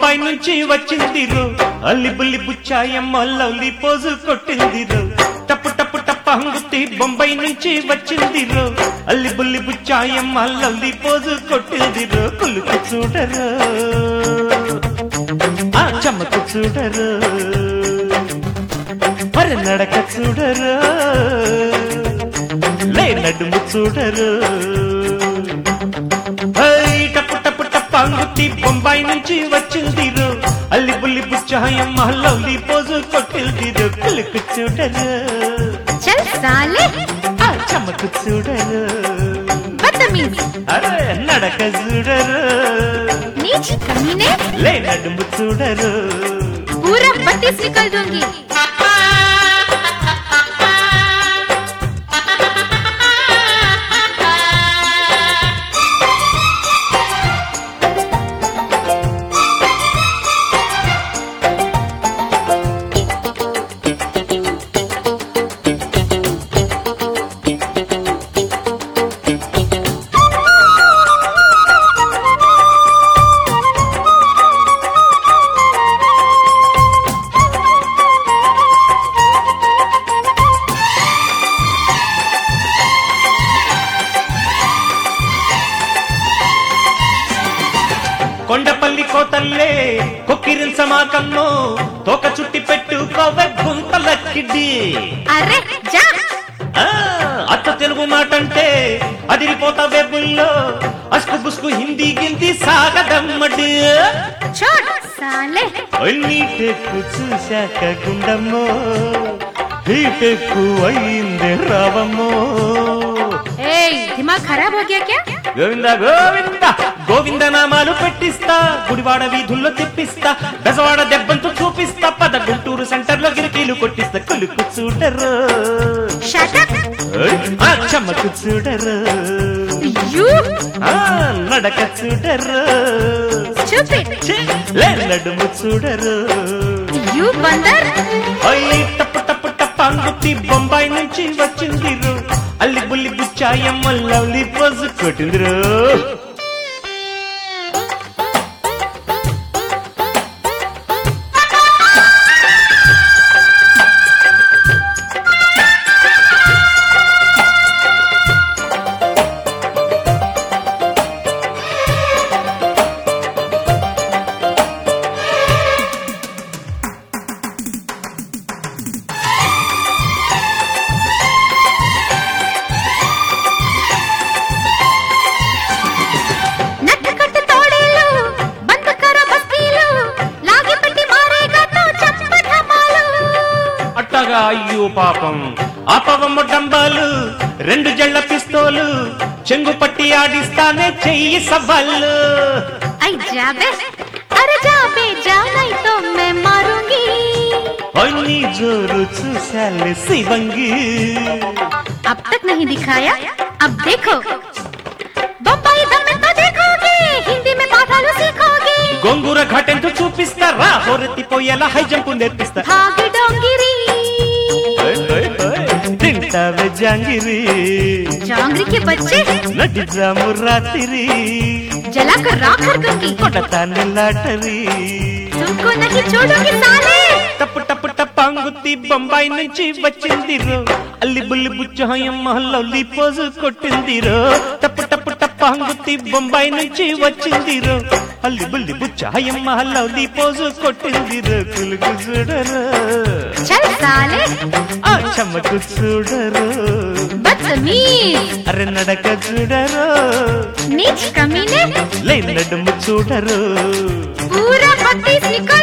బొంబాయి నుంచి వచ్చింది రో అల్లి బుల్లి బుచ్చాయమ్మ లవ్లీ పోజు కొట్టింది రో టప్పు టప్పు టప్ప హంగుతి బొంబాయి నుంచి వచ్చింది రో అల్లి బుల్లి బుచ్చాయమ్మ లవ్లీ పోజు కొట్టింది రో కులుకు చూడరు ఆ చమ్మకు చూడరు మరి నడక చూడరు లే నడుము చూడరు హై, టప్పు టప్పు టప్ప అంగుతి బొంబాయి నుంచి వచ్చిందిరు అల్లి బుల్లి బుచ్చాయం లవ్లీ పోజు కొట్టిందిరు కులుకు చూడరు చల్ సాలే ఆ చమ్మకు చూడరు బదతమీజ్ అరే నడక చూడరు नीच कमीने లే నడుము చూడరు पूरा बत्तीस निकल दूंगी కొండపల్లి కోతల్లే కొక్కిరిన్ సమాకమ్మో తోక చుట్టి పెట్టు కోవె గుంతలక్కిడి अरे जा ఆ, అత్త తెలుగు మాట అంటే అదిరిపోతా వెబ్బుల్లో అస్కు బుస్కు హిందీ గింది సాగదమ్మడు छोड़ साले నీటెక్కు చూశాక గుండమ్మో హీటెక్కు అయింది రావమ్మో ए दिमाग खराब हो गया क्या గోవింద గోవింద గోవింద నామాలు పెట్టిస్తా గుడివాడ వీధుల్లో తెప్పిస్తా బెజవాడ దెబ్బంతో చూపిస్తా పద గుంటూరు సెంటర్ లో గిరికీలు కొట్టిస్తా కులుకు చూడరు शट अप ఓయ్, ఆ చమ్మకు చూడరు यू ఆ నడక చూడరు स्टूपिड ఛీ, లే నడుము చూడరు यू बंदर అయ్యి టప్పు టప్పు టప్పు అంగుతి బొంబాయి నుంచి వచ్చిందిరు అల్లి బుల్లి బుచ్చాయమ్మ లవ్లీ పోజు కొట్టిందిరు नट कट तोड़ेलो बंद करो बस्तीलो लागे पट्टी मारेगा तो चप्पट धमालो అట్టగా అయ్యో పాపం ఆపవమ్మ డంబాలు రెండు జళ్ళ పిస్తోలు చెంగు పట్టి ఆడిస్తానే చెయ్యి సవాళ్ళు आई जाबे अरे जाबे जा नहीं तो मैं मारूंगी అన్ని జోరు చూశాలే శివంగి अब तक नहीं दिखाया अब देखो बम्बई दम में तो देखोगे हिंदी में पाठाలు सीखोगे గొంగూర ఘటెంతో చూపిస్తారా హోరెత్తిపోయేలా హై జంపు నేర్పిస్తా भाग डोंगिरी ఓయ్, ఓయ్, ఓయ్. తింటావే జాంగిరి जांगरी के बच्चे నటి జాము రాత్రి जलाकर राख कर दूंगी కొడతానే లాటరీ तुमको नहीं छोड़ूंगी साले టప్పు టప్పు టప్పు అంగుతి బొంబాయి నుంచి వచ్చిందిరో అల్లి బుల్లి బుచ్చహయ్యమ్మ లవ్లీ పోజు కొట్టిందిరో టప్పు టప్పు టప్పు అంగుతి బొంబాయి నుంచి వచ్చిందిరో అల్లి బుల్లి బుచ్చహయ్యమ్మ లవ్లీ పోజు కొట్టిందిరో కులుకు చూడరు चल साले ఆ చెమ్మకు చూడరు बदतमीज అరే నడక చూడరు नीच कमीने లే నడుము చూడరు पूरा बत्तीस निकल